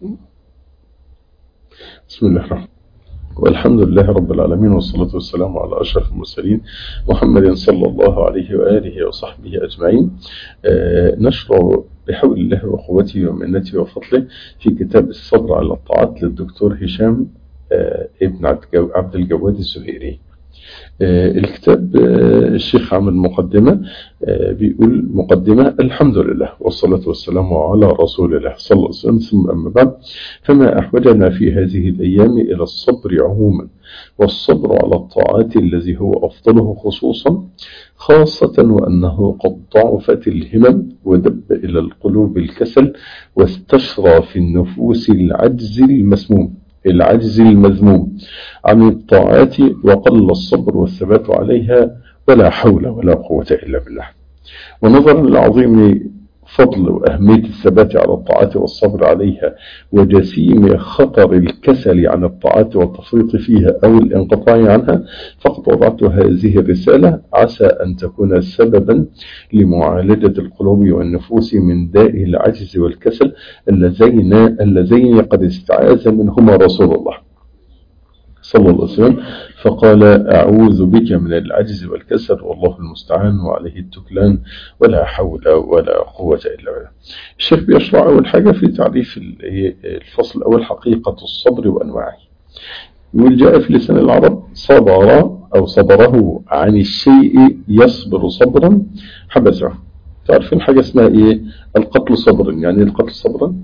بسم الله الرحمن والحمد لله رب العالمين والصلاة والسلام على أشرف المرسلين محمد صلى الله عليه وآله وصحبه أجمعين آه نشرع بحول الله وقوته ومنته وفضله في كتاب الصبر على الطاعات للدكتور هشام آه ابن عبد الجواد الزهيري آه الكتاب الشيخ عمل مقدمة بيقول مقدمة الحمد لله والصلاة والسلام على رسول الله صلى الله عليه وسلم ثم أما بعد فما أحوجنا في هذه الأيام إلى الصبر عموما والصبر على الطاعات الذي هو أفضله خصوصا خاصة وأنه قد ضعفت الهمم ودب إلى القلوب الكسل واستشرى في النفوس العجز المسموم العجز المذموم عن الطاعات وقل الصبر والثبات عليها ولا حول ولا قوة إلا بالله ونظرا لعظيم فضل وأهمية الثبات على الطاعات والصبر عليها وجسيم خطر الكسل عن الطاعات والتفريط فيها أو الانقطاع عنها فقد وضعت هذه الرسالة عسى أن تكون سببا لمعالجة القلوب والنفوس من داء العجز والكسل اللذين, اللذين قد استعاذ منهما رسول الله صلى الله عليه وسلم فقال أعوذ بك من العجز والكسل والله المستعان وعليه التكلان ولا حول ولا قوة إلا بالله الشيخ بيشرع أول حاجة في تعريف الفصل الأول حقيقة الصبر وأنواعه يقول جاء في لسان العرب صبر أو صبره عن الشيء يصبر صبرا حبسه تعرفين حاجة اسمها إيه القتل صبرا يعني القتل صبرا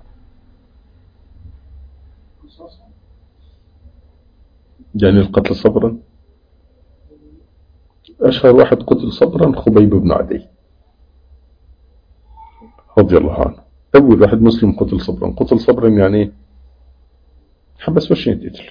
يعني القتل صبرا أشهر واحد قتل صبرا خبيب بن عدي رضي الله عنه أول واحد مسلم قتل صبرا قتل صبرا يعني حبس وش يتقتل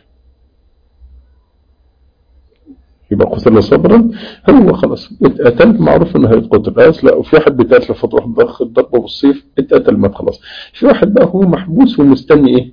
يبقى قتل صبرا هو خلاص اتقتل معروف انه هيتقتل بس لا وفي واحد بيتقتل فتروح ضخ ضربه بالصيف اتقتل ما خلاص في واحد بقى هو محبوس ومستني ايه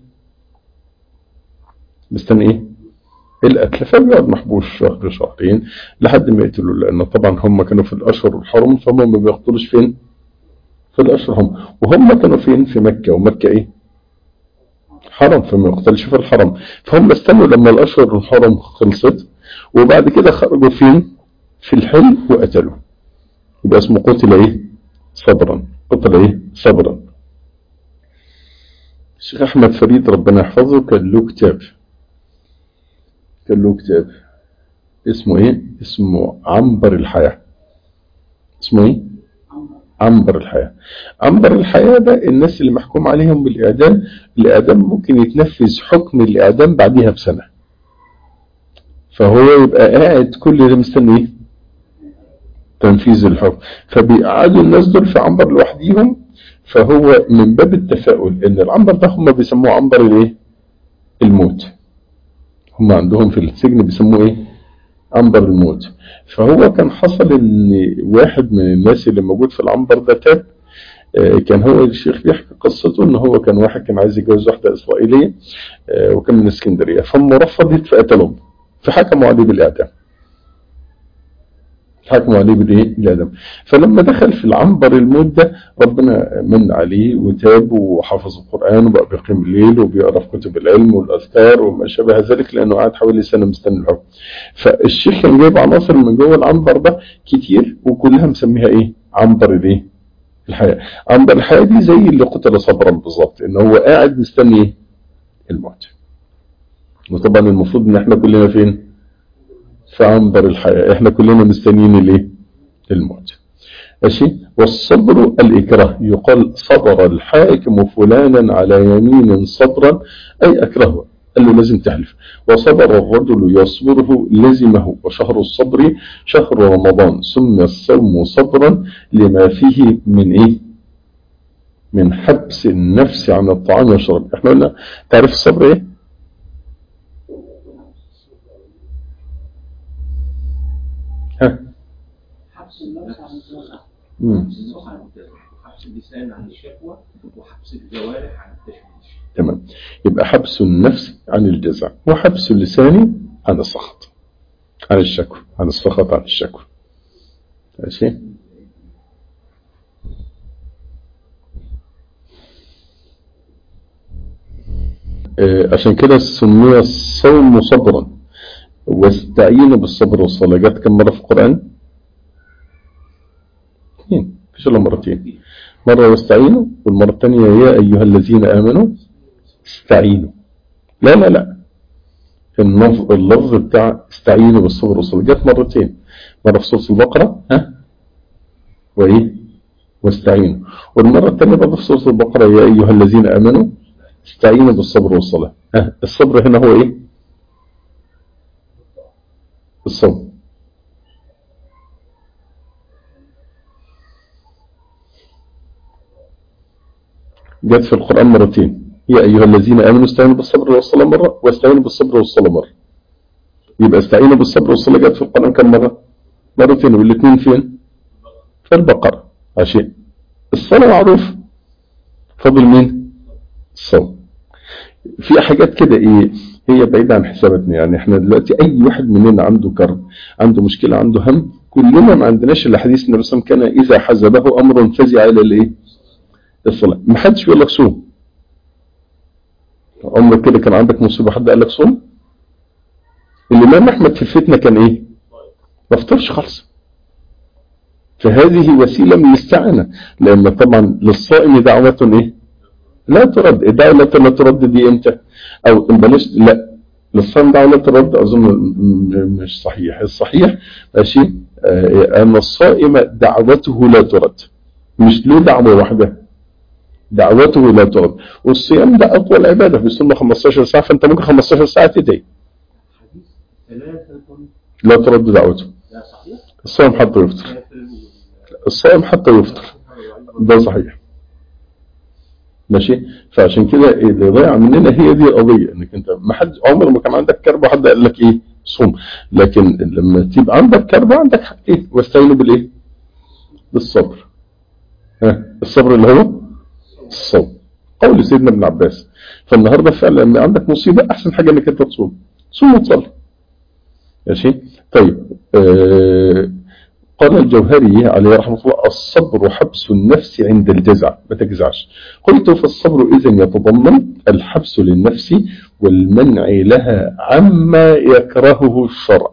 مستني ايه القتل فبيقعد محبوس شهر شهرين لحد ما يقتلوا لأن طبعا هم كانوا في الأشهر الحرم فهم ما بيقتلوش فين في الأشهر هم وهم كانوا فين في مكة ومكة إيه حرم فما يقتلش في الحرم فهم استنوا لما الأشهر الحرم خلصت وبعد كده خرجوا فين في الحل وقتلوا يبقى اسمه قتل إيه صبرا قتل إيه صبرا الشيخ أحمد فريد ربنا يحفظه كان له كتاب كان له كتاب اسمه ايه اسمه عنبر الحياة اسمه ايه عنبر الحياة عنبر الحياة ده الناس اللي محكوم عليهم بالإعدام الإعدام ممكن يتنفذ حكم الإعدام بعديها بسنة فهو يبقى قاعد كل ده مستني ايه تنفيذ الحكم فبيقعدوا الناس دول في عنبر لوحديهم فهو من باب التفاؤل ان العنبر ده هم بيسموه عنبر الايه الموت هم عندهم في السجن بيسموه ايه عنبر الموت فهو كان حصل ان واحد من الناس اللي موجود في العنبر ده تاب كان هو الشيخ بيحكي قصته ان هو كان واحد كان عايز يتجوز واحده اسرائيليه وكان من اسكندريه فام رفضت فقتلهم فحكموا عليه بالاعدام حكموا عليه بالايه بالاعدام فلما دخل في العنبر الموت ده ربنا من عليه وتاب وحفظ القران وبقى بيقيم الليل وبيقرا في كتب العلم والاذكار وما شابه ذلك لانه قعد حوالي سنه مستني الحكم فالشيخ كان جايب عناصر من جوه العنبر ده كتير وكلها مسميها ايه عنبر الايه الحياه عنبر الحياه دي زي اللي قتل صبرا بالظبط ان هو قاعد مستني ايه الموت وطبعا المفروض ان احنا كلنا فين في عنبر الحياة احنا كلنا مستنيين الايه الموت ماشي والصبر الإكراه يقال صبر الحاكم فلانا على يمين صبرا أي أكرهه قال له لازم تحلف وصبر الرجل يصبره لزمه وشهر الصبر شهر رمضان سمي الصوم صبرا لما فيه من ايه من حبس النفس عن الطعام والشراب احنا قلنا تعرف الصبر ايه ها حبس النفس عن الجزع مم. حبس النفس عن الجزع وحبس اللسان عن الشكوى وحبس الجوارح عن التشويش تمام يبقى حبس النفس عن الجزع وحبس اللسان عن السخط عن الشكوى عن السخط عن الشكوى ماشي آه، عشان كده سمي الصوم صبرا واستعينوا بالصبر والصلاة جت كم مرة في القرآن؟ اثنين مفيش إلا مرتين مرة واستعينوا والمرة الثانية يا أيها الذين آمنوا استعينوا لا لا لا اللفظ, اللفظ بتاع استعينوا بالصبر والصلاة جت مرتين مرة في سورة البقرة ها وإيه واستعينوا والمرة الثانية برضه في سورة البقرة يا أيها الذين آمنوا استعينوا بالصبر والصلاة ها الصبر هنا هو إيه الصوم جت في القرآن مرتين يا أيها الذين آمنوا استعينوا بالصبر والصلاة مرة واستعينوا بالصبر والصلاة مرة يبقى استعينوا بالصبر والصلاة جت في القرآن كم مرة مرتين والاثنين فين في البقرة عشان الصلاة معروف فضل مين الصوم في حاجات كده ايه هي بعيدة عن حساباتنا يعني احنا دلوقتي اي واحد مننا عنده كرب عنده مشكلة عنده هم كلنا ما عندناش الا حديث النبي صلى الله عليه وسلم كان اذا حزبه امر فزع الى الايه الصلاة ما حدش بيقول لك صوم عمرك كده كان عندك مصيبة حد قال لك صوم الامام احمد في الفتنة كان ايه ما فطرش خالص فهذه وسيلة من الاستعانة لأن طبعا للصائم دعوة إيه؟ لا ترد الدعوة التي لا ترد دي إمتى؟ أو بلاش لا للصائم دعوة لا ترد أظن م- مش صحيح الصحيح ماشي آه، أن الصائم دعوته لا ترد مش له دعوة واحدة دعوته لا ترد والصيام ده أطول عبادة بيصوم 15 ساعة فأنت ممكن 15 ساعة تدعي حديث ثلاثة لا ترد دعوته لا صحيح الصائم حتى يفطر الصائم حتى يفطر ده صحيح ماشي فعشان كده اللي ضيع مننا هي دي القضيه انك انت ما حد عمر ما كان عندك كربه حد قال لك ايه صوم لكن لما تبقى عندك كربه عندك حاجتين واستعينوا بالايه بالصبر ها الصبر اللي هو الصوم قول سيدنا ابن عباس فالنهارده فعلا لما عندك مصيبه احسن حاجه انك انت تصوم صوم وتصلي ماشي طيب آه قال الجوهري عليه رحمه الله الصبر حبس النفس عند الجزع ما تجزعش قلت فالصبر إذن يتضمن الحبس للنفس والمنع لها عما يكرهه الشرع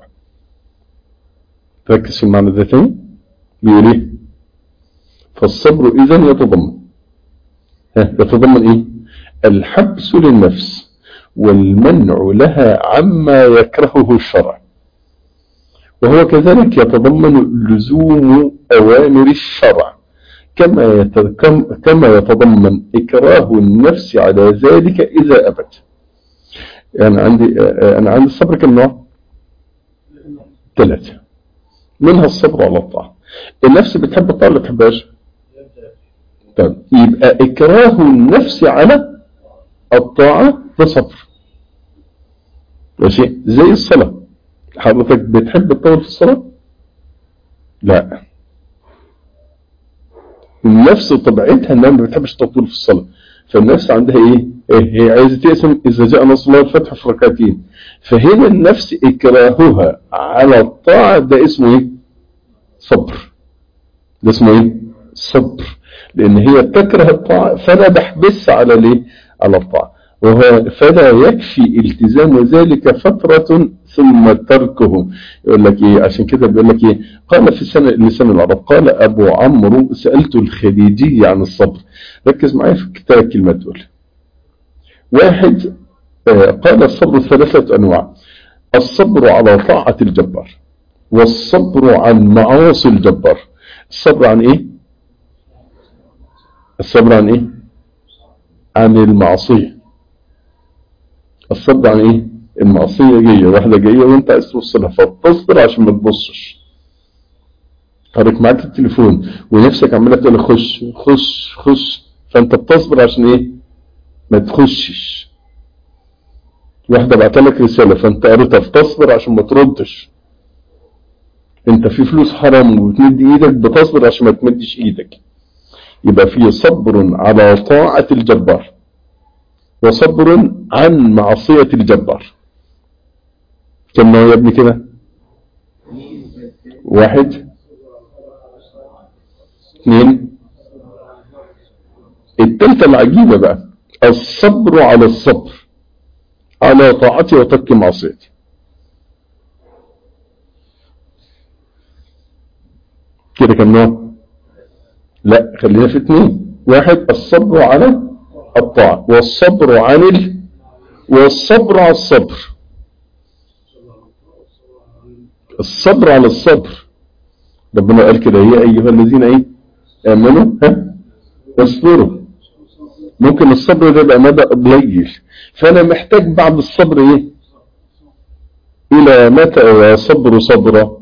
تركز في المعنى ده تاني بيقول ايه فالصبر إذن يتضمن ها يتضمن ايه الحبس للنفس والمنع لها عما يكرهه الشرع وهو كذلك يتضمن لزوم أوامر الشرع كما يتكم كما يتضمن إكراه النفس على ذلك إذا أبت يعني عندي أنا عندي الصبر كم نوع؟ ثلاثة منها الصبر على الطاعة النفس بتحب الطاعة ولا بتحبهاش؟ طيب يبقى إكراه النفس على الطاعة ده صبر ماشي زي الصلاة حضرتك بتحب تطول في الصلاة لا النفس طبيعتها انها ما بتحبش تطول في الصلاة فالنفس عندها ايه, إيه هي عايزة تقسم اذا جاء نصر الله الفتح في ركعتين فهنا النفس اكراهها على الطاعة ده اسمه ايه صبر ده اسمه ايه صبر لان هي تكره الطاعة فلا بحبس على ليه على الطاعة وهو فلا يكفي التزام ذلك فترة ثم تركه يقول لك ايه عشان كده بيقول لك ايه قال في سنة لسان العرب قال ابو عمرو سألت الخليجي عن الصبر ركز معايا في كتاب الكلمات دول واحد آه قال الصبر ثلاثة انواع الصبر على طاعة الجبار والصبر عن معاصي الجبار الصبر عن ايه الصبر عن ايه عن المعصية الصبر عن ايه المعصية جاية واحدة جاية وانت عايز توصلها فتصبر عشان ما تبصش حضرتك معاك التليفون ونفسك عمالة تقول خش خش خش فانت بتصبر عشان ايه ما تخشش واحدة بعت لك رسالة فانت قريتها فتصبر عشان ما تردش انت في فلوس حرام وبتمد ايدك بتصبر عشان ما تمدش ايدك يبقى في صبر على طاعة الجبار وصبر عن معصية الجبار كم نوع يا ابني كده واحد اثنين التالتة العجيبة بقى الصبر على الصبر على طاعتي وترك معصيتي كده كم نوع لا خلينا في اثنين واحد الصبر على الطاعة والصبر عن ال... والصبر على الصبر الصبر على الصبر ربنا قال كده يا أيها الذين ايه آمنوا ها اصبروا ممكن الصبر ده يبقى مدى قليل فأنا محتاج بعد الصبر ايه إلى متى يا صبر صبرا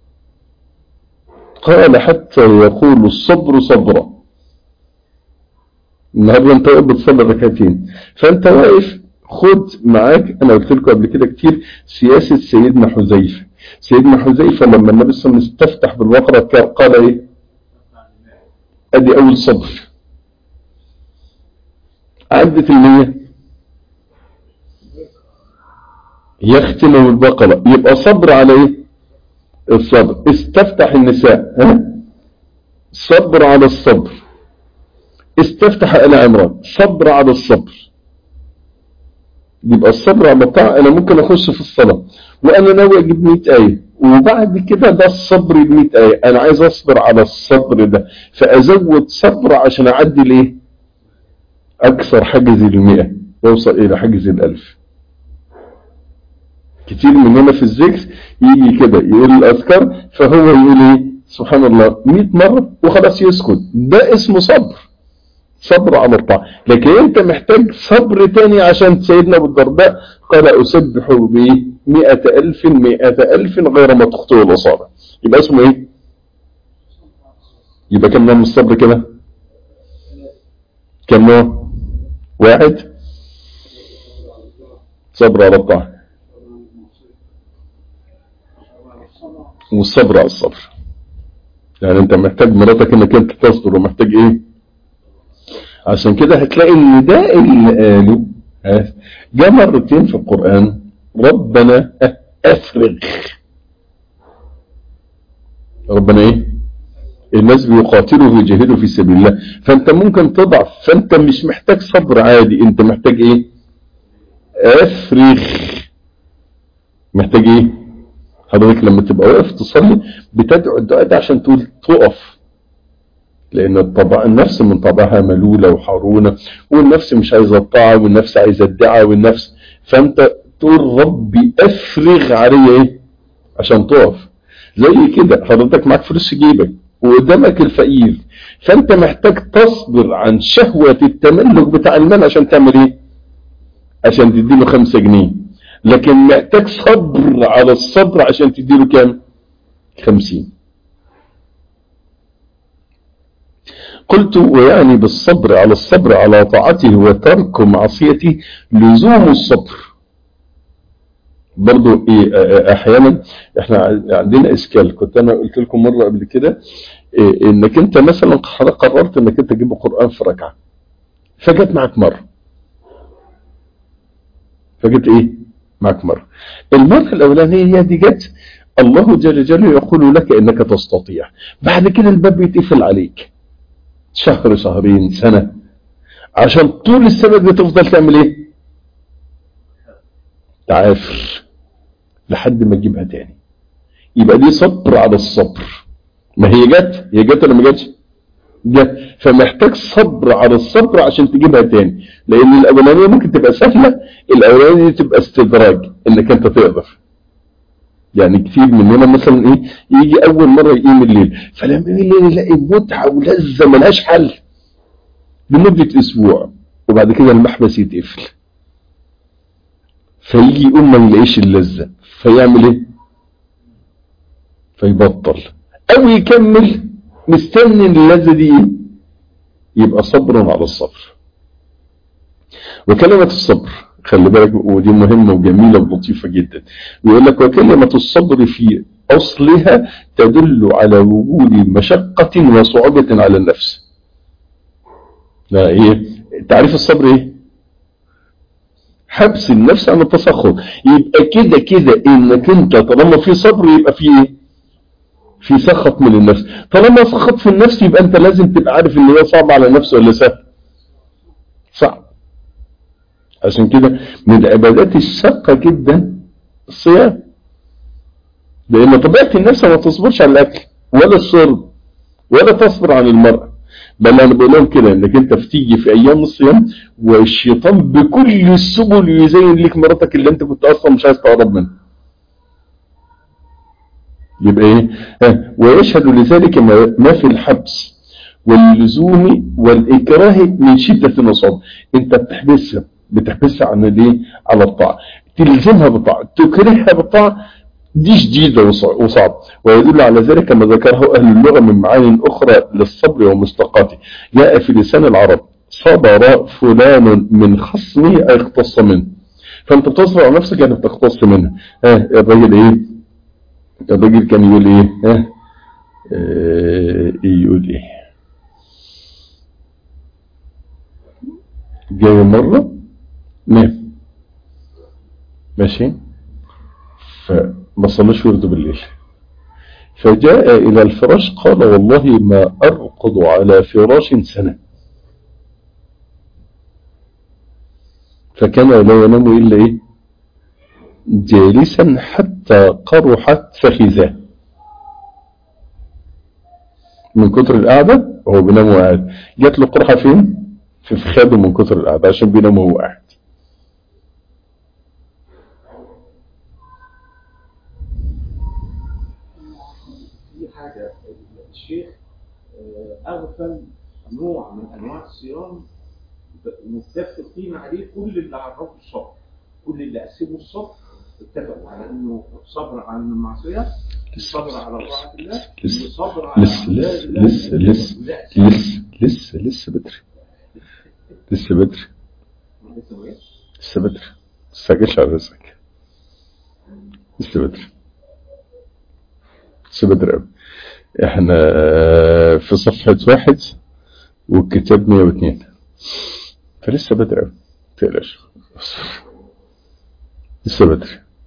قال حتى يقول الصبر صبرا النهارده انت واقف بتصلي ركعتين فانت واقف خد معاك انا قلت لكم قبل كده كتير سياسه سيدنا حذيفه سيدنا حذيفه لما النبي صلى الله عليه وسلم استفتح بالبقره قال ايه ادي اول صبر عدت المية يختم بالبقره يبقى صبر على ايه الصبر استفتح النساء ها صبر على الصبر استفتح آل عمران صبر على الصبر يبقى الصبر على الطاعة أنا ممكن أخش في الصلاة وأنا ناوي أجيب 100 آية وبعد كده ده الصبر ب 100 آية أنا عايز أصبر على الصبر ده فأزود صبر عشان أعدي ليه أكثر حجز المئة وأوصل إلى حجز الألف كتير مننا في الذكر يجي كده يقول الأذكار فهو يقول إيه سبحان الله 100 مرة وخلاص يسكت ده اسمه صبر صبر على الطاعة لكن انت محتاج صبر تاني عشان سيدنا ابو الدرداء قال اسبح به مئة الف مئة الف غير ما تخطئ الاصابع يبقى اسمه ايه يبقى كم نوع من الصبر كده كم نوع واحد صبر على الطاعة والصبر على الصبر يعني انت محتاج مراتك انك انت تصبر ومحتاج ايه عشان كده هتلاقي النداء اللي قاله جاء مرتين في القرآن ربنا افرغ ربنا ايه الناس بيقاتلوا ويجاهدوا في سبيل الله فانت ممكن تضعف فانت مش محتاج صبر عادي انت محتاج ايه افرغ محتاج ايه حضرتك لما تبقى واقف تصلي بتدعو الدعاء ده عشان تقول تقف لان الطبع النفس من طبعها ملولة وحرونة والنفس مش عايزة الطاعة والنفس عايزة الدعاء والنفس فانت تقول ربي افرغ علي ايه عشان تقف زي كده حضرتك معاك فلوس في جيبك وقدامك الفقير فانت محتاج تصبر عن شهوة التملك بتاع المال عشان تعمل ايه عشان تديله خمسة جنيه لكن محتاج صبر على الصبر عشان تديله كام خمسين قلت ويعني بالصبر على الصبر على طاعته وترك معصيته لزوم الصبر برضو إيه احيانا احنا عندنا اشكال كنت انا قلت لكم مرة قبل كده إيه انك انت مثلا قررت انك انت تجيب القرآن في ركعة فجت معك مرة فجت ايه معك مرة المرة الاولانية هي دي جت الله جل جلاله يقول لك انك تستطيع بعد كده الباب بيتقفل عليك شهر شهرين سنة عشان طول السنة دي تفضل تعمل ايه تعافر لحد ما تجيبها تاني يبقى دي صبر على الصبر ما هي جت هي جت ولا ما جاتش جت فمحتاج صبر على الصبر عشان تجيبها تاني لان الاولانيه ممكن تبقى سهله الاولانيه دي تبقى استدراج انك انت تقدر يعني كتير مننا مثلا ايه يجي اول مره يقيم الليل فلما يقيم الليل يلاقي متعه ولذه ملهاش حل لمده اسبوع وبعد كده المحبس يتقفل فيجي يقوم ما يلاقيش اللذه فيعمل ايه فيبطل او يكمل مستني اللذه دي ايه يبقى صبر على الصبر وكلمه الصبر خلي بالك ودي مهمة وجميلة ولطيفة جدا يقول لك وكلمة الصبر في أصلها تدل على وجود مشقة وصعوبة على النفس لا ايه تعريف الصبر ايه حبس النفس عن التسخط يبقى كده كده انك انت طالما في صبر يبقى في ايه في سخط من النفس طالما سخط في النفس يبقى انت لازم تبقى عارف ان هي صعب على النفس ولا سهل صعب عشان كده من العبادات الشاقة جدا الصيام لأن طبيعة النفس ما تصبرش على الأكل ولا الشرب ولا تصبر عن المرأة بل أنا بقول لهم كده إنك أنت بتيجي في أيام الصيام والشيطان بكل السبل يزين لك مراتك اللي أنت كنت أصلا مش عايز تقرب منها يبقى إيه؟ ها ويشهد لذلك ما ما في الحبس واللزوم والإكراه من شدة النصاب أنت بتحبسها بتحبسها عن الايه على الطاعة تلزمها بالطاعة تكرهها بالطاعة دي شديدة وصعب ويدل على ذلك ما ذكره أهل اللغة من معاني أخرى للصبر ومشتقاته جاء في لسان العرب صبر فلان من خصمه أي اختص منه فأنت بتصبر على نفسك يعني بتختص منها ها الراجل إيه الراجل كان يقول إيه ها آه يقول إيه جاي مرة نام ماشي فما صلىش ورد بالليل فجاء إلى الفراش قال والله ما أرقد على فراش سنة فكان لا ينام إلا إيه جالسا حتى قرحت فخذاه من كتر القعدة هو بينام وقاعد جات له قرحة فين في فخاده من كتر القعدة عشان بينام وهو قاعد في حاجة الشيخ أغفل نوع من أنواع الصيام متفق قيمة عليه كل اللي عرفوا الصبر كل اللي قسموا الصبر اتفقوا على انه الصبر عن المعصية الصبر على طاعة الله لسه الصبر على لسه لسه لسه لسه لسه لسه لسه بدري لسه بدري لسه ايه؟ لسه بدري تستعجلش على رزقك لسه بدري لسه بدري قوي احنا في صفحة واحد والكتاب 102 فلسه بدري قوي تقلقش لسه بدري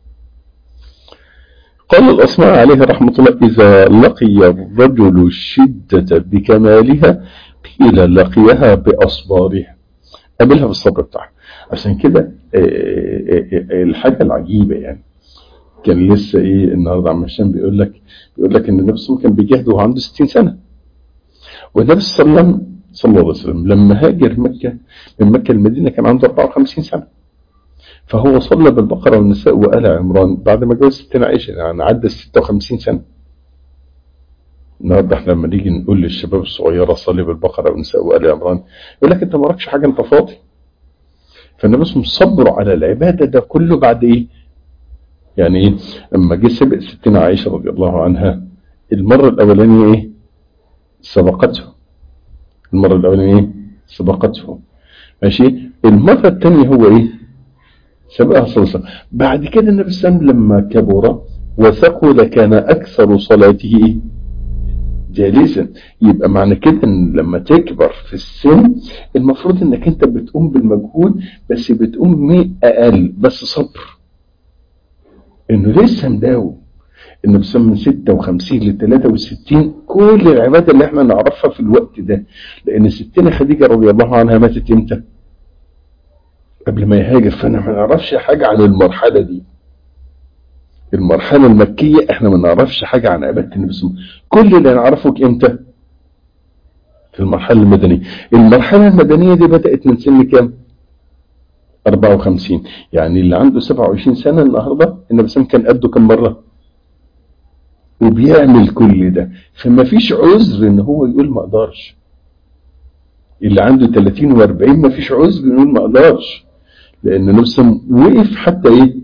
قال الأصماء عليه رحمة الله إذا لقي الرجل الشدة بكمالها قيل لقيها بأصبارها قابلها بالصبر بتاعها عشان كده الحاجة العجيبة يعني كان لسه ايه النهارده عم هشام بيقول لك بيقول لك ان النبي صلى الله عليه وسلم كان بيجاهد وهو عنده 60 سنه والنبي صلى الله عليه وسلم صلى الله عليه وسلم لما هاجر مكه من مكه المدينه كان عنده 54 سنه فهو صلى بالبقره والنساء وآل عمران بعد ما جوز ستنا عائشه يعني عدى 56 سنه النهارده احنا لما نيجي نقول للشباب الصغيره صلي بالبقره والنساء وآل عمران يقول لك انت ما وراكش حاجه انت فاضي فالنبي صلى الله عليه وسلم صبروا على العباده ده كله بعد ايه؟ يعني ايه لما جه سبق ستنا عائشة رضي الله عنها المرة الأولانية ايه سبقته المرة الأولانية ايه سبقته ماشي المرة الثانية هو ايه سبقها صلى الله عليه وسلم بعد كده النبي صلى الله عليه وسلم لما كبر وثقل كان أكثر صلاته ايه جالسا يبقى معنى كده ان لما تكبر في السن المفروض انك انت بتقوم بالمجهود بس بتقوم مي اقل بس صبر انه لسه مداوم انه بس من 56 ل 63 كل العباده اللي احنا نعرفها في الوقت ده لان ستنا خديجه رضي الله عنها ماتت امتى؟ قبل ما يهاجر فانا ما نعرفش حاجه عن المرحله دي المرحله المكيه احنا ما نعرفش حاجه عن عباده النبي صلى الله عليه وسلم كل اللي نعرفه امتى؟ في المرحله المدنيه المرحله المدنيه دي بدات من سن كام؟ 54 يعني اللي عنده 27 سنة النهاردة النبي صلى كان قده كم مرة وبيعمل كل ده فما فيش عذر ان هو يقول ما اقدرش اللي عنده 30 و40 ما فيش عذر يقول ما اقدرش لان النبي صلى وقف حتى ايه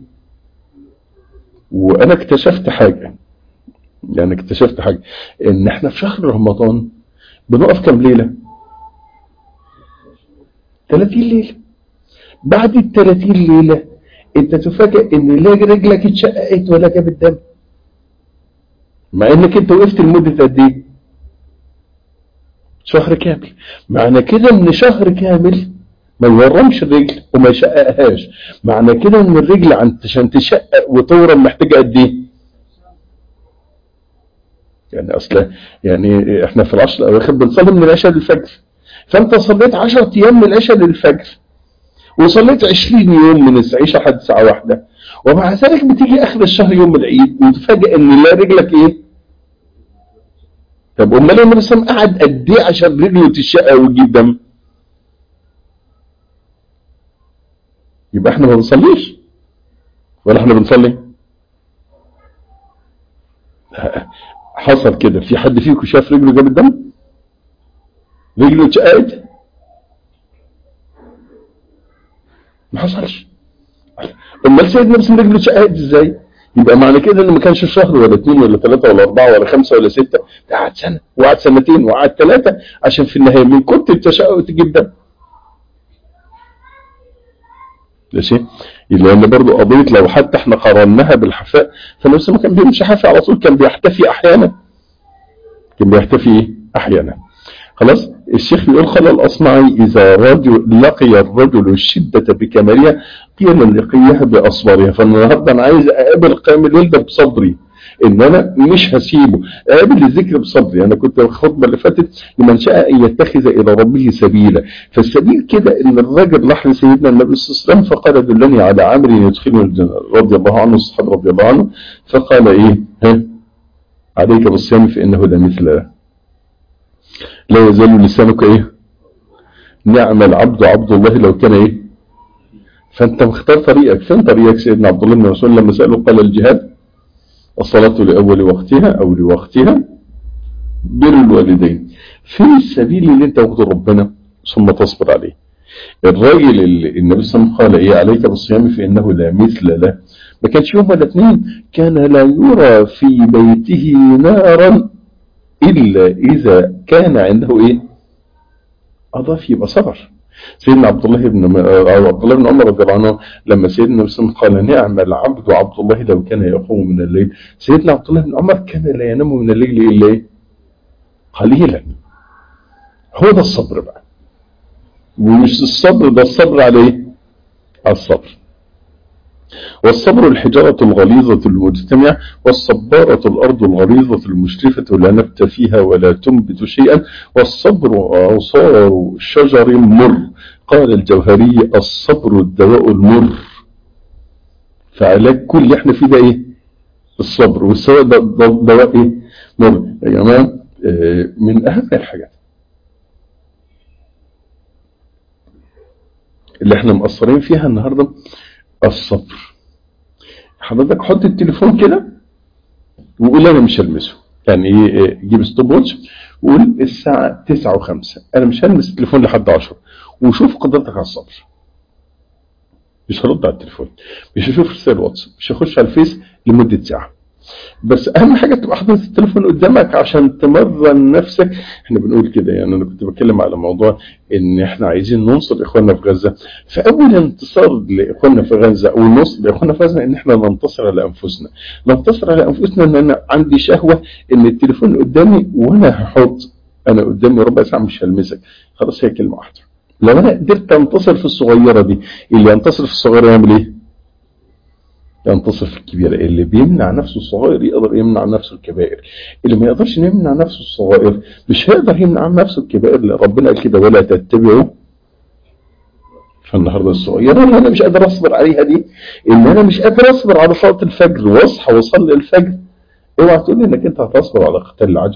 وانا اكتشفت حاجة يعني اكتشفت حاجة ان احنا في شهر رمضان بنقف كم ليلة 30 ليلة بعد ال 30 ليلة انت تفاجئ ان لا رجلك اتشققت ولا جابت دم مع انك انت وقفت لمدة قد ايه شهر كامل معنى كده ان شهر كامل ما يورمش الرجل وما يشققهاش معنى كده ان الرجل عشان تشقق وتورم محتاجة قد ايه يعني اصلا يعني احنا في العشر الاواخر بنصلي من العشاء للفجر فانت صليت 10 ايام من العشاء للفجر وصليت 20 يوم من الساعة لحد الساعة واحدة ومع ذلك بتيجي اخر الشهر يوم العيد وتفاجئ ان لا رجلك ايه طب امال النبي صلى الله عليه وسلم قعد قد ايه عشان رجله تشقى وتجيب دم يبقى احنا ما بنصليش ولا احنا بنصلي حصل كده في حد فيكم شاف رجله جاب الدم رجله اتشققت ما حصلش امال سيدنا بس رجله اتشققت ازاي يبقى معنى كده انه ما كانش شهر ولا اثنين ولا ثلاثة ولا أربعة ولا خمسة ولا ستة ده قعد سنة وقعد سنتين وقعد ثلاثة عشان في النهاية من كنت التشقق تجيب دم ماشي لان برضه قضيه لو حتى احنا قارناها بالحفاء فالنبي ما كان بيمشي حافي على طول كان بيحتفي احيانا كان بيحتفي ايه احيانا خلاص الشيخ بيقول قال الاصمعي اذا رجل لقي الرجل الشده بكمالها قيل لقيها باصبرها فالنهارده انا عايز اقابل قيام الليل ده بصبري ان انا مش هسيبه قابل الذكر بصبري انا كنت الخطبه اللي فاتت لمن شاء ان يتخذ الى ربه سبيلا فالسبيل كده ان الراجل راح لسيدنا النبي صلى الله عليه وسلم فقال دلني على عمر يدخله الجنه رضي الله عنه الصحابه رضي الله عنه فقال ايه ها عليك بالصيام فانه لا مثل له لا يزال لسانك ايه نعم العبد عبد الله لو كان ايه فانت مختار طريقك فين طريقك سيدنا عبد الله بن مسعود لما سأله قال الجهاد الصلاة لأول وقتها أو لوقتها بر الوالدين فين السبيل اللي انت واخده ربنا ثم تصبر عليه الراجل اللي النبي صلى الله عليه وسلم قال ايه عليك بالصيام فإنه لا مثل له ما كانش يوم ولا اثنين كان لا يرى في بيته نارا إلا إذا كان عنده إيه أضاف يبقى صبر سيدنا عبد الله بن أو عبد الله بن عمر رضي الله عنه لما سيدنا النبي صلى الله عليه وسلم قال نعم العبد عبد الله لو كان يقوم من الليل سيدنا عبد الله بن عمر كان لا ينام من الليل إلا إيه قليلا هو ده الصبر بقى ومش الصبر ده الصبر على ايه الصبر والصبر الحجارة الغليظة المجتمع والصبارة الأرض الغليظة المشرفة لا نبت فيها ولا تنبت شيئا والصبر عصار شجر مر قال الجوهري الصبر الدواء المر فعلاج كل اللي احنا فيه ده ايه الصبر والسواء ده دواء ايه مر يا جماعة اه من أهم الحاجات اللي احنا مقصرين فيها النهاردة الصبر حضرتك حط التليفون كده وقول انا مش هلمسه يعني ايه جيب ستوب واتش وقول الساعة تسعة وخمسة انا مش هلمس التليفون لحد عشرة وشوف قدرتك على الصبر مش هرد على التليفون مش هشوف رسائل واتس مش هخش على الفيس لمدة ساعة بس اهم حاجة تبقى حاطط التليفون قدامك عشان تمرن نفسك احنا بنقول كده يعني انا كنت بتكلم على موضوع ان احنا عايزين ننصر اخواننا في غزة فاول انتصار لاخواننا في غزة او النصر لاخواننا في غزة ان احنا ننتصر على انفسنا ننتصر على انفسنا ان انا عندي شهوة ان التليفون قدامي وانا هحط انا قدامي ربع ساعة مش هلمسك خلاص هي كلمة واحدة لو انا قدرت انتصر في الصغيرة دي اللي ينتصر في الصغيرة يعمل ايه ينتصر في الكبيرة اللي بيمنع نفسه الصغير يقدر يمنع نفسه الكبائر اللي ما يقدرش يمنع نفسه الصغير مش هيقدر يمنع نفسه الكبائر اللي ربنا قال كده ولا تتبعوا فالنهاردة الصغيرة اللي انا مش قادر اصبر عليها دي ان انا مش قادر اصبر على صلاة الفجر واصحى واصلي الفجر اوعى تقول لي انك انت هتصبر على قتال العدو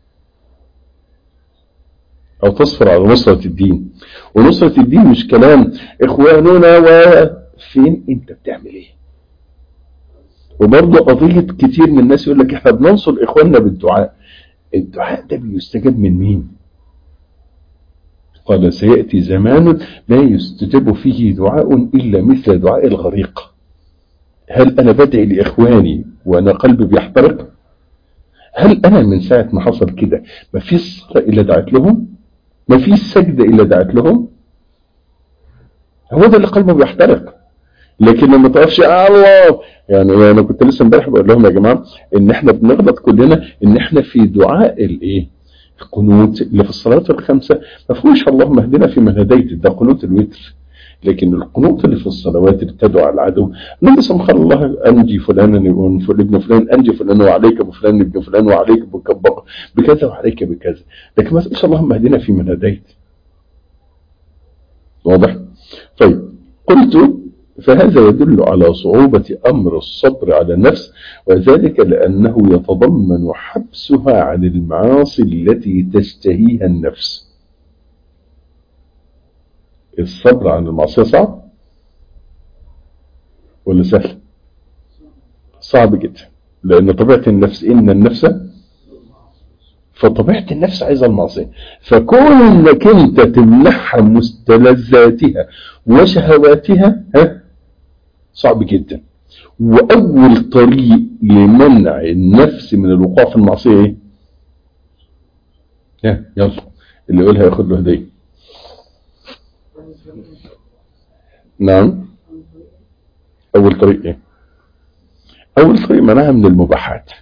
او تصبر على نصرة الدين ونصرة الدين مش كلام اخواننا وفين انت بتعمل ايه وبرضه قضية كتير من الناس يقول لك احنا بننصر اخواننا بالدعاء الدعاء ده بيستجاب من مين قال سيأتي زمان لا يستجاب فيه دعاء إلا مثل دعاء الغريق هل أنا بدعي لإخواني وأنا قلبي بيحترق هل أنا من ساعة ما حصل كده ما في صلاة إلا دعت لهم ما في سجدة إلا دعت لهم هو ده اللي قلبه بيحترق لكن لما تقفش الله يعني انا كنت لسه امبارح بقول لهم يا جماعه ان احنا بنغلط كلنا ان احنا في دعاء الايه القنوت اللي في الصلاه الخمسه ما فيهوش اللهم اهدنا في من هديت ده قنوت الوتر لكن القنوت اللي في الصلوات اللي بتدعو على العدو النبي صلى الله عليه وسلم انجي فلانا ابن فلان انجي فلان وعليك بفلان ابن فلان وعليك بكذا وعليك بكذا لكن ما تقولش اللهم اهدنا في من هديت واضح طيب قلت فهذا يدل على صعوبة أمر الصبر على النفس وذلك لأنه يتضمن حبسها عن المعاصي التي تشتهيها النفس الصبر عن المعصية صعب ولا سهل صعب جدا لأن طبيعة النفس إن النفس فطبيعة النفس عايزة المعصية فكون انك انت تمنحها مستلذاتها وشهواتها ها صعب جدا واول طريق لمنع النفس من الوقوع في المعصية ايه ها يلا اللي يقولها ياخد له هدية نعم اول طريق ايه اول طريق منعها من المباحات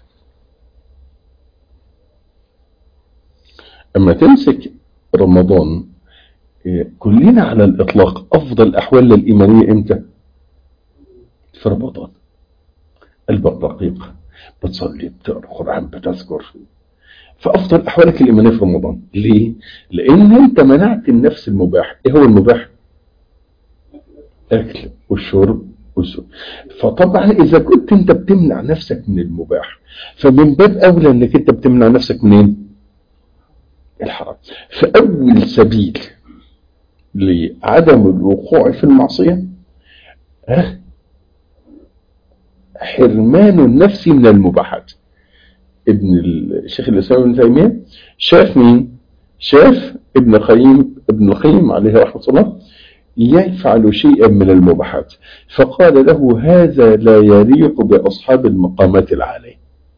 اما تمسك رمضان كلنا على الاطلاق افضل احوالنا الايمانيه امتى في رمضان قلبك رقيق بتصلي بتقرا قران بتذكر فافضل احوالك الايمانيه في رمضان ليه لان انت منعت النفس المباح ايه هو المباح اكل والشرب والشرب فطبعا اذا كنت انت بتمنع نفسك من المباح فمن باب اولى انك انت بتمنع نفسك منين الحرام فأول سبيل لعدم الوقوع في المعصية حرمان النفس من المباحات ابن الشيخ الإسلام ابن تيمية شاف مين شاف ابن القيم ابن القيم عليه رحمة الله يفعل شيئا من المباحات فقال له هذا لا يليق بأصحاب المقامات العالية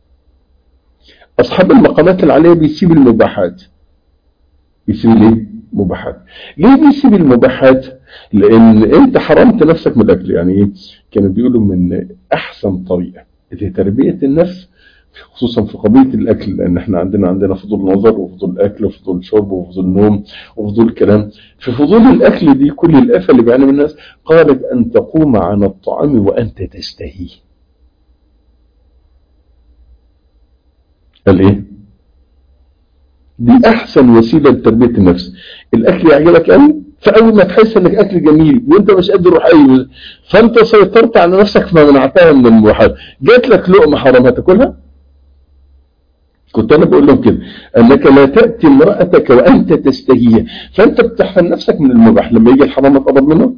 أصحاب المقامات العالية بيسيب المباحات بيسيب ليه مباحات ليه بيسيب المباحات لان انت حرمت نفسك من الاكل يعني ايه كانوا بيقولوا من احسن طريقه لتربيه النفس خصوصا في قضيه الاكل لان احنا عندنا عندنا فضول نظر وفضول اكل وفضول شرب وفضول نوم وفضول كلام في فضول الاكل دي كل الافه اللي بيعاني من الناس قالت ان تقوم عن الطعام وانت تستهيه قال ايه دي احسن وسيله لتربيه النفس الاكل يعجبك قوي فاول ما تحس انك اكل جميل وانت مش قادر تروح اي فانت سيطرت على نفسك فمنعتها من المباحات جات لك لقمه حرام هتاكلها كنت انا بقول لهم كده انك لا تاتي امراتك وانت تستهيها فانت بتحرم نفسك من المباح لما يجي الحرام تقرب منه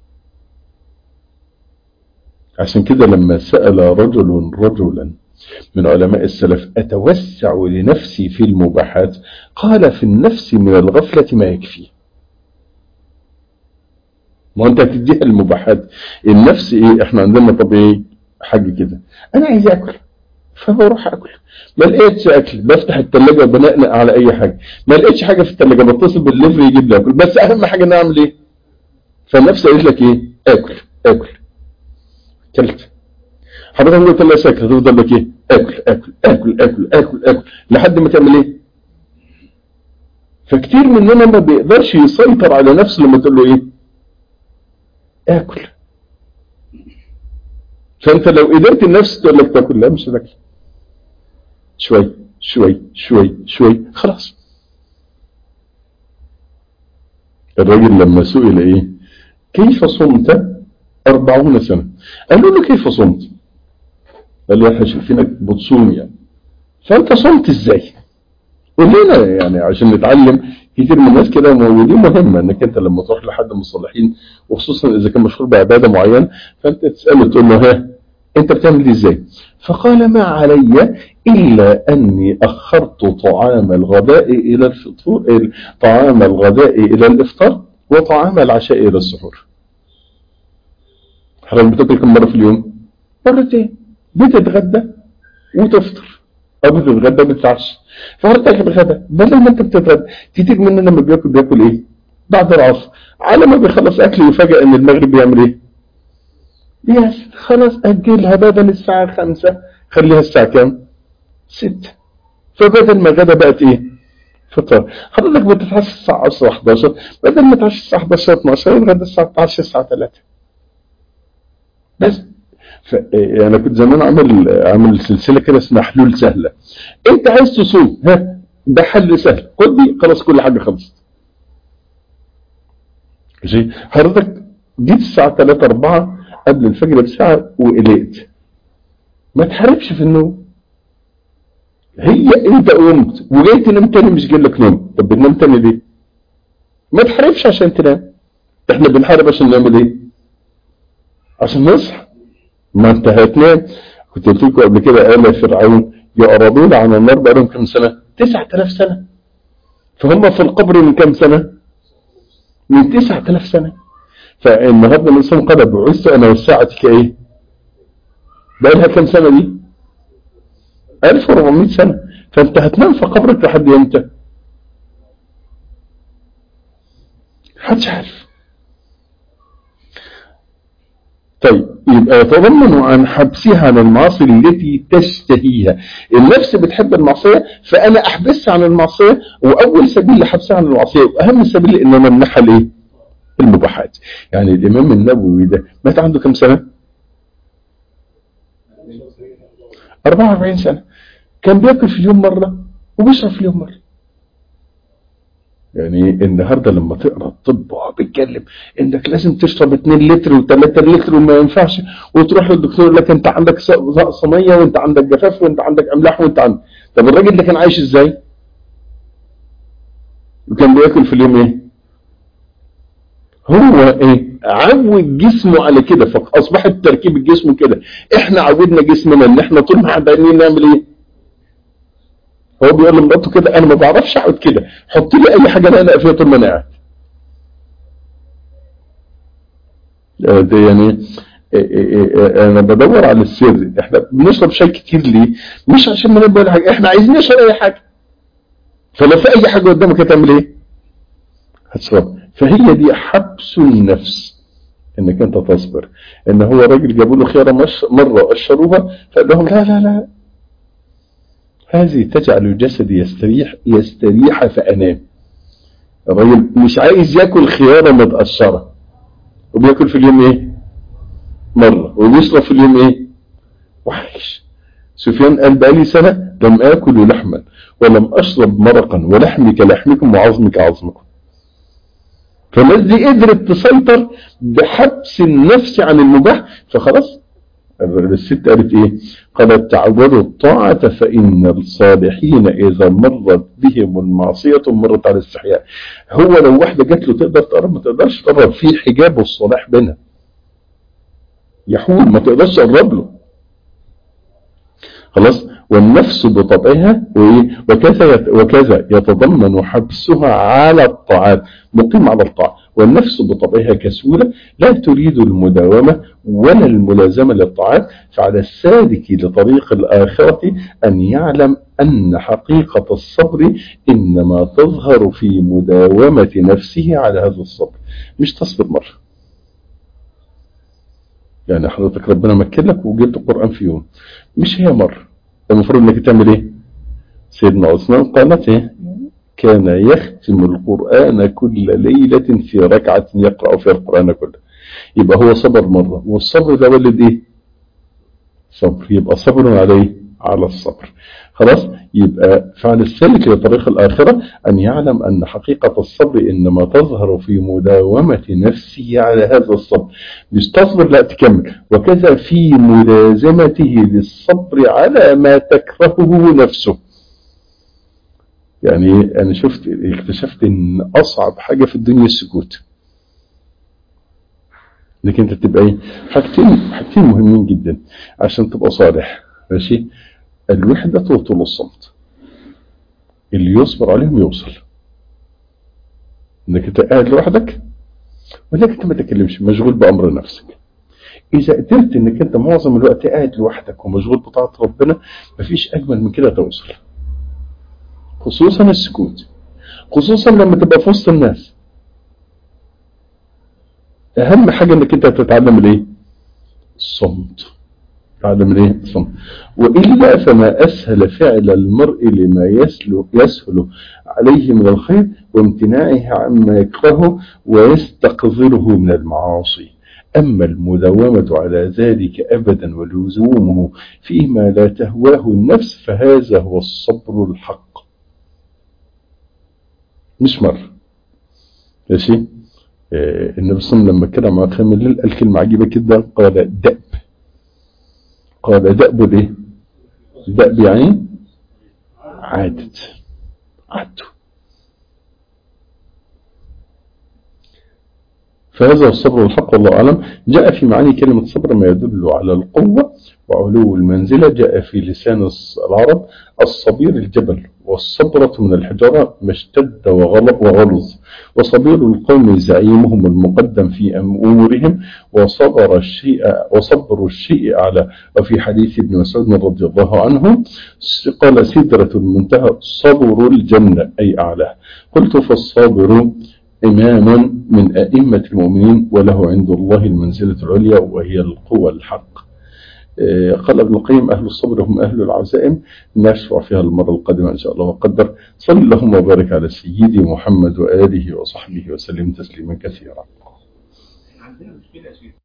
عشان كده لما سال رجل رجلا من علماء السلف أتوسع لنفسي في المباحات قال في النفس من الغفلة ما يكفي ما أنت تديها المباحات النفس إيه إحنا عندنا طبيعي حاجة كده أنا عايز أكل فبروح أكل ما لقيتش أكل بفتح التلاجة وبنقنق على أي حاجة ما لقيتش حاجة في التلاجة بتصل بالليفر يجيب لي أكل بس أهم حاجة إن أعمل إيه فالنفس قالت لك إيه أكل أكل كلت حضرتك قلت لها ساكت هتفضل لك ايه اكل اكل اكل اكل اكل اكل لحد ما تعمل ايه فكتير مننا ما بيقدرش يسيطر على نفسه لما تقول له ايه اكل فانت لو قدرت النفس تقول لك تاكل لا مش هتاكل شوي شوي شوي شوي خلاص الراجل لما سئل ايه كيف صمت أربعون سنة قالوا له كيف صمت قال له احنا شايفينك بتصوم يعني فانت صمت ازاي قول لنا يعني عشان نتعلم كتير من الناس كده ودي مهمه انك انت لما تروح لحد من الصالحين وخصوصا اذا كان مشهور بعباده معينه فانت تساله تقول له ها انت بتعمل دي ازاي فقال ما علي الا اني اخرت طعام الغداء الى الفطور طعام الغداء الى الافطار وطعام العشاء الى السحور حضرتك بتاكل كم مره في اليوم مرتين بتتغدى وتفطر او بتتغدى وبتتعشى فحضرتك بتتغدى بدل ما انت بتتغدى كتير مننا لما بياكل بياكل ايه بعد العصر على ما بيخلص اكل يفاجئ ان المغرب بيعمل ايه يس خلاص اجلها بدل الساعه خمسة خليها الساعه كام ستة فبدل ما غدا بقت ايه فطار حضرتك بتتعشى الساعه 10 11 بدل ما تتعشى الساعه 11 12 يتغدى الساعه 12 الساعه 3 بس ف... انا كنت زمان عامل عامل سلسله كده اسمها حلول سهله انت عايز تصوم ها ده حل سهل خد دي خلاص كل حاجه خلصت ماشي حضرتك جيت الساعة 3 4 قبل الفجر بساعة وقلقت ما تحاربش في النوم هي انت قمت وجاي تنام تاني مش جاي لك نوم طب بتنام تاني ليه؟ ما تحاربش عشان تنام احنا بنحارب عشان نعمل ايه؟ عشان نصحى ما انت هتنام كنت قلت لكم قبل كده آل فرعون يعرضون على النار بقالهم كام سنة؟ 9000 سنة فهم في القبر من كام سنة؟ من 9000 سنة فالنهارده الانسان قال بعثت انا والساعة كايه؟ بقى لها كام سنة دي؟ 1400 سنة فانت هتنام في قبرك لحد امتى؟ محدش عارف طيب يبقى يتضمن عن حبسها عن المعاصي التي تشتهيها النفس بتحب المعصية فأنا أحبسها عن المعصية وأول سبيل لحبسها عن المعصية وأهم سبيل إن أنا أمنحها الإيه؟ المباحات يعني الإمام النووي ده مات عنده كم سنة؟ 44 سنة كان بياكل في اليوم مرة وبيشرب في اليوم مرة يعني النهارده لما تقرا الطب وهو بيتكلم انك لازم تشرب 2 لتر و3 لتر وما ينفعش وتروح للدكتور يقول لك انت عندك صميه وانت عندك جفاف وانت عندك املاح وانت عندك طب الراجل ده كان عايش ازاي؟ وكان بياكل في اليوم ايه؟ هو ايه؟ عود جسمه على كده فاصبحت تركيب الجسم كده احنا عودنا جسمنا ان احنا طول ما احنا قاعدين نعمل ايه؟ هو بيقول لمراته كده انا ما بعرفش اقعد كده حط لي اي حاجه انا فيها طول ما انا قاعد ده يعني انا بدور على السر احنا بنشرب شاي كتير ليه مش عشان ما نبقى حاجه احنا عايزين نشرب اي حاجه فلو في اي حاجه قدامك هتعمل ايه هتشرب فهي دي حبس النفس انك انت تصبر ان هو راجل جابوا له خيره مره قشروها فقال لهم لا لا لا هذه تجعل جسدي يستريح يستريح فأنام الراجل مش عايز ياكل خيارة متقشرة وبياكل في اليوم ايه مرة وبيشرب في اليوم ايه وحش سفيان قال بقالي سنة لم آكل لحما ولم أشرب مرقا ولحمي كلحمكم وعظمي كعظمكم فالناس دي قدرت تسيطر بحبس النفس عن المباح فخلاص الست قالت ايه قالت تعودوا الطاعة فإن الصالحين إذا مرت بهم المعصية مرت على الاستحياء هو لو واحدة جات له تقدر تقرب ما تقدرش تقرب في حجاب والصلاح بينها يحول ما تقدرش تقرب له خلاص والنفس بطبعها وكذا وكذا يتضمن حبسها على الطاعات مقيم على الطاعة والنفس بطبعها كسولة لا تريد المداومة ولا الملازمة للطاعات فعلى السالك لطريق الآخرة أن يعلم أن حقيقة الصبر إنما تظهر في مداومة نفسه على هذا الصبر مش تصبر مرة يعني حضرتك ربنا مكن لك وجبت القرآن في يوم مش هي مرة المفروض انك تعمل ايه سيدنا عثمان قالت ايه كان يختم القرآن كل ليلة في ركعة يقرأ فيها القرآن كله يبقى هو صبر مرة والصبر ده ولد ايه صبر يبقى صبر عليه على الصبر خلاص يبقى فعل السلك لطريق الآخرة أن يعلم أن حقيقة الصبر إنما تظهر في مداومة نفسه على هذا الصبر مش تصبر لا تكمل وكذا في ملازمته للصبر على ما تكرهه نفسه يعني أنا شفت اكتشفت إن أصعب حاجة في الدنيا السكوت انك انت تبقى ايه حاجتين حاجتين مهمين جدا عشان تبقى صالح ماشي الوحدة وطول الصمت اللي يصبر عليهم يوصل انك انت قاعد لوحدك وانك انت ما تتكلمش مشغول بامر نفسك اذا قدرت انك انت معظم الوقت قاعد لوحدك ومشغول بطاعة ربنا مفيش اجمل من كده توصل خصوصا السكوت خصوصا لما تبقى في وسط الناس اهم حاجة انك انت تتعلم الايه الصمت تتعلم الايه الصمت والا فما اسهل فعل المرء لما يسهل يسهل عليه من الخير وامتناعه عما يكرهه ويستقذره من المعاصي أما المداومة على ذلك أبدا ولزومه فيما لا تهواه النفس فهذا هو الصبر الحق مش مرة ماشي آه، النبي صلى الله عليه وسلم لما كان مع خيام الليل قال كلمة عجيبة كده قال دأب قال دأب ايه دأب يعني عادت عادته فهذا الصبر والحق والله أعلم جاء في معاني كلمة صبر ما يدل على القوة وعلو المنزلة جاء في لسان العرب الصبير الجبل والصبرة من الحجارة ما اشتد وغل- وغلظ وصبير القوم زعيمهم المقدم في أمورهم وصبر الشيء وصبر الشيء أعلى وفي حديث ابن مسعود رضي الله عنه قال سدرة المنتهى صبر الجنة أي أعلى قلت فالصابر إمام من أئمة المؤمنين وله عند الله المنزلة العليا وهي القوة الحق آه، قال ابن القيم أهل الصبر هم أهل العزائم نشرع فيها المرة القادمة إن شاء الله وقدر صلى اللهم وبارك على سيدي محمد وآله وصحبه وسلم تسليما كثيرا عندنا مشكله يا شيخ